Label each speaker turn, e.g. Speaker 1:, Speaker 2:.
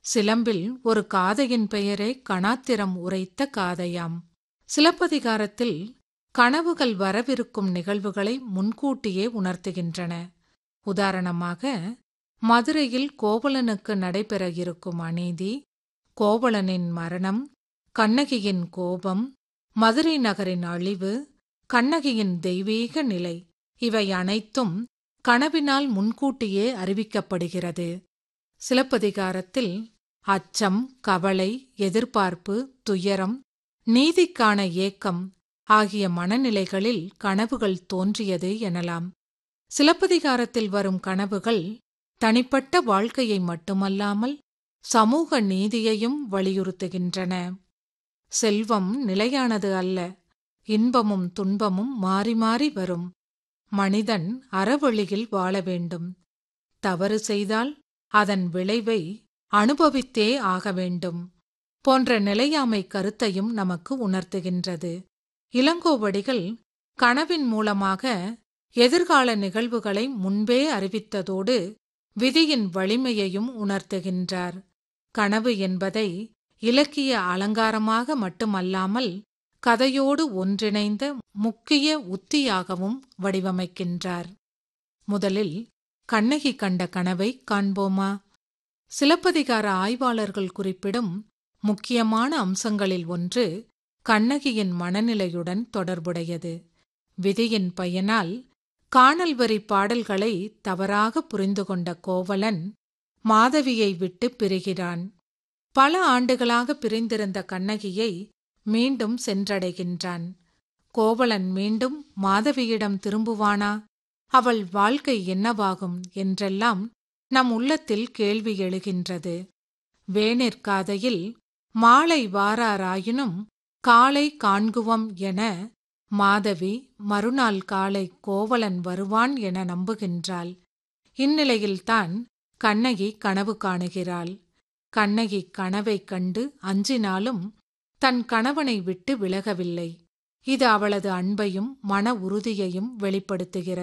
Speaker 1: சிலம்பில் ஒரு காதையின் பெயரே கணாத்திரம் உரைத்த காதையாம் சிலப்பதிகாரத்தில் கனவுகள் வரவிருக்கும் நிகழ்வுகளை முன்கூட்டியே உணர்த்துகின்றன உதாரணமாக மதுரையில் கோவலனுக்கு நடைபெற இருக்கும் அநீதி கோவலனின் மரணம் கண்ணகியின் கோபம் மதுரை நகரின் அழிவு கண்ணகியின் தெய்வீக நிலை இவை அனைத்தும் கனவினால் முன்கூட்டியே அறிவிக்கப்படுகிறது சிலப்பதிகாரத்தில் அச்சம் கவலை எதிர்பார்ப்பு துயரம் நீதிக்கான ஏக்கம் ஆகிய மனநிலைகளில் கனவுகள் தோன்றியது எனலாம் சிலப்பதிகாரத்தில் வரும் கனவுகள் தனிப்பட்ட வாழ்க்கையை மட்டுமல்லாமல் சமூக நீதியையும் வலியுறுத்துகின்றன செல்வம் நிலையானது அல்ல இன்பமும் துன்பமும் மாறி மாறி வரும் மனிதன் அறவழியில் வாழ வேண்டும் தவறு செய்தால் அதன் விளைவை அனுபவித்தே ஆக வேண்டும் போன்ற நிலையாமை கருத்தையும் நமக்கு உணர்த்துகின்றது இளங்கோவடிகள் கனவின் மூலமாக எதிர்கால நிகழ்வுகளை முன்பே அறிவித்ததோடு விதியின் வலிமையையும் உணர்த்துகின்றார் கனவு என்பதை இலக்கிய அலங்காரமாக மட்டுமல்லாமல் கதையோடு ஒன்றிணைந்த முக்கிய உத்தியாகவும் வடிவமைக்கின்றார் முதலில் கண்ணகி கண்ட கனவை காண்போமா சிலப்பதிகார ஆய்வாளர்கள் குறிப்பிடும் முக்கியமான அம்சங்களில் ஒன்று கண்ணகியின் மனநிலையுடன் தொடர்புடையது விதியின் பயனால் காணல் வரி பாடல்களை தவறாக புரிந்து கொண்ட கோவலன் மாதவியை விட்டு பிரிகிறான் பல ஆண்டுகளாக பிரிந்திருந்த கண்ணகியை மீண்டும் சென்றடைகின்றான் கோவலன் மீண்டும் மாதவியிடம் திரும்புவானா அவள் வாழ்க்கை என்னவாகும் என்றெல்லாம் நம் உள்ளத்தில் கேள்வி எழுகின்றது வேணிற்காதையில் மாலை வாராராயினும் காலை காண்குவம் என மாதவி மறுநாள் காலை கோவலன் வருவான் என நம்புகின்றாள் இந்நிலையில்தான் கண்ணகி கனவு காணுகிறாள் கண்ணகி கனவைக் கண்டு அஞ்சினாலும் தன் கணவனை விட்டு விலகவில்லை இது அவளது அன்பையும் மன உறுதியையும் வெளிப்படுத்துகிறது